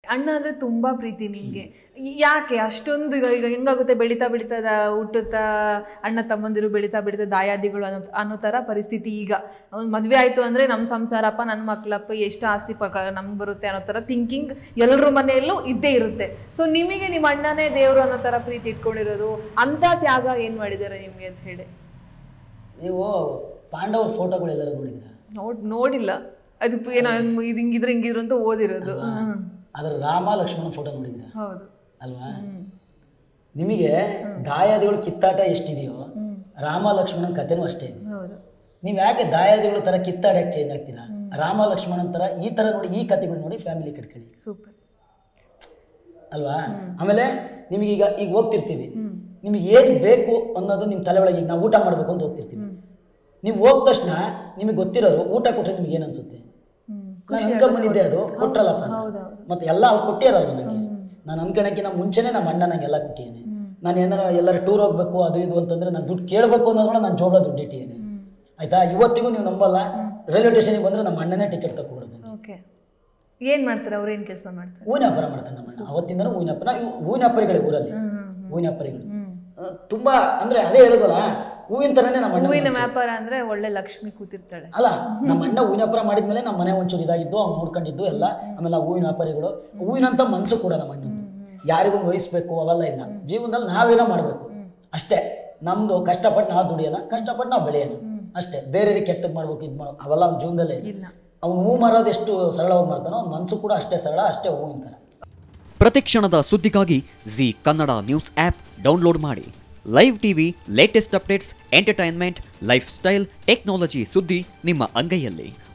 ಅಣ್ಣ ಅಂದ್ರೆ ತುಂಬಾ ಪ್ರೀತಿ ನಿಮ್ಗೆ ಯಾಕೆ ಅಷ್ಟೊಂದು ಈಗ ಈಗ ಹೆಂಗಾಗುತ್ತೆ ಬೆಳೀತಾ ಬೆಳೀತಾ ದ- ಹುಟ್ಟುತ್ತಾ ಅಣ್ಣ ತಮ್ಮಂದಿರು ಬೆಳೀತಾ ಬೆಳೀತಾ ದಾಯಾದಿಗಳು ಅನ್ನೋ ಅನ್ನೋ ಥರ ಪರಿಸ್ಥಿತಿ ಈಗ ಅವ್ನ್ ಮದ್ವೆ ಆಯ್ತು ಅಂದ್ರೆ ನಮ್ಮ ಸಂಸಾರಪ್ಪ ನನ್ನ ಮಕ್ಳಪ್ಪ ಎಷ್ಟು ಆಸ್ತಿ ಪಕ್ಕ ನಮ್ಗೆ ಬರುತ್ತೆ ಅನ್ನೋ ಥರ ಥಿಂಕಿಂಗ್ ಎಲ್ಲರ ಮನೆಯಲ್ಲೂ ಇದ್ದೇ ಇರುತ್ತೆ ಸೊ ನಿಮಗೆ ನಿಮ್ಮ ಅಣ್ಣನೇ ದೇವರು ಅನ್ನೋ ಥರ ಪ್ರೀತಿ ಇಟ್ಕೊಂಡಿರೋದು ಅಂತ ತ್ಯಾಗ ಏನು ಮಾಡಿದ್ದಾರೆ ನಿಮಗೆ ಅಂತ ಹೇಳಿ ನೀವು ಪಾಂಡವ್ರ ಫೋಟೋಗಳು ಎಲ್ಲರೂ ನೋಡಿದ್ದೀರಾ ನೋಡ್ ನೋಡಿಲ್ಲ ಅದು ಪ- ಏನೋ ಹಂಗ್ ಇದು ಹಿಂಗಿದ್ರು ಹಿಂಗಿದ್ರು ಅಂತ ಓದಿರೋದು ಹ್ಮ್. ಅದರ ರಾಮ ಲಕ್ಷ್ಮಣ ಫೋಟೋ ನೋಡಿದ್ದೀರಾ ಹೌದು ಅಲ್ವಾ ನಿಮಗೆ ದಾಯಾದಿಗಳು ಕಿತ್ತಾಟ ಎಷ್ಟಿದೆಯೋ ರಾಮ ಲಕ್ಷ್ಮಣನ ಕಥೆನೂ ಅಷ್ಟೇ ಇದೆ ಹೌದು ನೀವು ಯಾಕೆ ದಾಯಾದಿಗಳ ಥರ ಕಿತ್ತಾಡಕ್ಕೆ ಚೇಂಜ್ ಆಗ್ತೀರಾ ರಾಮ ಲಕ್ಷ್ಮಣನ ಥರ ಈ ಥರ ನೋಡಿ ಈ ಕಥೆಗಳು ನೋಡಿ ಫ್ಯಾಮಿಲಿ ಕಟ್ಕೊಳ್ಳಿ ಸೂಪರ್ ಅಲ್ವಾ ಆಮೇಲೆ ನಿಮಗೀಗ ಈಗ ಹೋಗ್ತಿರ್ತೀವಿ ನಿಮಗೆ ಏನು ಬೇಕು ಅನ್ನೋದು ನಿಮ್ಮ ತಲೆ ಒಳಗೆ ಈಗ ನಾವು ಊಟ ಮಾಡಬೇಕು ಅಂತ ಹೋಗ್ತಿರ್ತೀವಿ ನೀವು ಹೋದ ತಕ್ಷಣ ನಿಮಗೆ ಗೊತ್ತಿರೋರು ಊಟ ಕೊಟ್ಟರೆ ನಿಮ್ಗೆ ಏನು ಅನ್ಸುತ್ತೆ ನಾನು ಅನ್ಕೊಂಬಂದಿದ್ದೆ ಅದು ಕೊಟ್ರಲ್ಲಪ್ಪ ಅಂತ. ಹೌದೌದು. ಮತ್ತೆ ಎಲ್ಲ ಅವ್ರು ಕೊಟ್ಟಿರಲ್ವ ನನಗೆ ನಾನು ಅನ್ಕೊಳಕ್ಕಿಂತ ಮುಂಚೆನೇ ನಮ್ಮ ಅಣ್ಣ ನಂಗೆ ಎಲ್ಲ ಕೊಟ್ಟಿದ್ದೇನೆ ನಾನು ಏನಾರ ಎಲ್ಲರ ಟೂರ್ ಹೋಗ್ಬೇಕು ಅದು ಇದು ಅಂತಂದ್ರೆ ನಾನು ದುಡ್ಡು ಕೇಳಬೇಕು ಅನ್ನೋದ್ರೊಳಗೆ ನಾನು ಜೋಬಳ ದುಡ್ಡು ಇಟ್ಟಿದ್ದೇನೆ ಆಯ್ತಾ ಇವತ್ತಿಗೂ ನೀವು ನಂಬಲ್ಲ ರೈಲ್ವೆ ಸ್ಟೇಷನ್ಗೆ ಬಂದರೆ ನಮ್ಮ ಅಣ್ಣನೇ ಟಿಕೆಟ್ ತಗೊಬಿಡ್ದು ಓಕೆ ಏನ್ ಮಾಡ್ತಾರೆ ಅವ್ರು ಏನ್ ಕೆಲಸ ಮಾಡ್ತಾರೆ ಹೂವಿನ ವ್ಯಾಪಾರ ಮಾಡ್ತಾನೆ ನಮ್ಮ ಅಣ್ಣ ಅವತ್ತಿಂದನೂ ಹೂವಿನ ವ್ಯಾಪಾರ ನಾವು ಹೂವಿನ ವ್ಯಾಪಾರಿಗಳೇ ಊರಲ್ಲಿ ಹೂವಿನ ವ್ಯಾಪಾರಿಗಳು ಆ, ತುಂಬಾ ಅಂದ್ರೆ ಅದೇ ಹೇಳೋದಲ್ಲ ಹೂವಿನ ಥರನೇ ನಮ್ಮ ಅಣ್ಣ ಹೂವಿನ ವ್ಯಾಪಾರ ಅಂದ್ರೆ ಒಳ್ಳೆ ಲಕ್ಷ್ಮಿ ಕೂತಿರ್ತಾಳೆ ಅಲ್ಲ ನಮ್ಮ ಅಣ್ಣ ಹೂವಿನ ವ್ಯಾಪಾರ ಮಾಡಿದ್ಮೇಲೆ ನಮ್ಮ ಮನೆ ಒಂಚೂರು ಇದಾಗಿದ್ದು ಅವ್ನು ನೋಡ್ಕೊಂಡಿದ್ದು ಎಲ್ಲ ಆಮೇಲೆ ನಾವು ಹೂವಿನ ವ್ಯಾಪಾರಿಗಳು ಹೂವಿನಂತ ಮನಸ್ಸು ಕೂಡ ನಮ್ಮ ಅಣ್ಣಂದು ಯಾರಿಗೊಂದು ವಹಿಸ್ಬೇಕು ಅವೆಲ್ಲ ಇಲ್ಲ ಜೀವನದಲ್ಲಿ ನಾವೇನೋ ಮಾಡಬೇಕು ಅಷ್ಟೇ ನಮ್ದು ಕಷ್ಟಪಟ್ಟು ನಾವು ದುಡಿಯೋಣ ಕಷ್ಟಪಟ್ಟು ನಾವು ಬೆಳೆಯೋಣ ಅಷ್ಟೇ ಬೇರೆಯವ್ರಿಗೆ ಕೆಟ್ಟದ್ದು ಮಾಡ್ಬೇಕು ಇದು ಮಾಡೋ ಅವೆಲ್ಲ ಅವ್ನ ಜೀವನದಲ್ಲೇ ಇಲ್ಲ ಇಲ್ಲ ಅವ್ನು ಹೂ ಮಾರೋದು ಎಷ್ಟು ಸರಳವಾಗಿ ಮಾಡ್ತಾನೋ ಅವ್ನ ಮನಸ್ಸು ಕೂಡ ಅಷ್ಟೇ ಸರಳ ಅಷ್ಟೇ ಹೂವಿನ ಥರ ಪ್ರತಿಕ್ಷಣದ ಸುದ್ದಿಗಾಗಿ Zee Kannada news app download ಮಾಡಿ live TV latest updates entertainment lifestyle technology ಸುದ್ದಿ ನಿಮ್ಮ ಅಂಗೈಯಲ್ಲಿ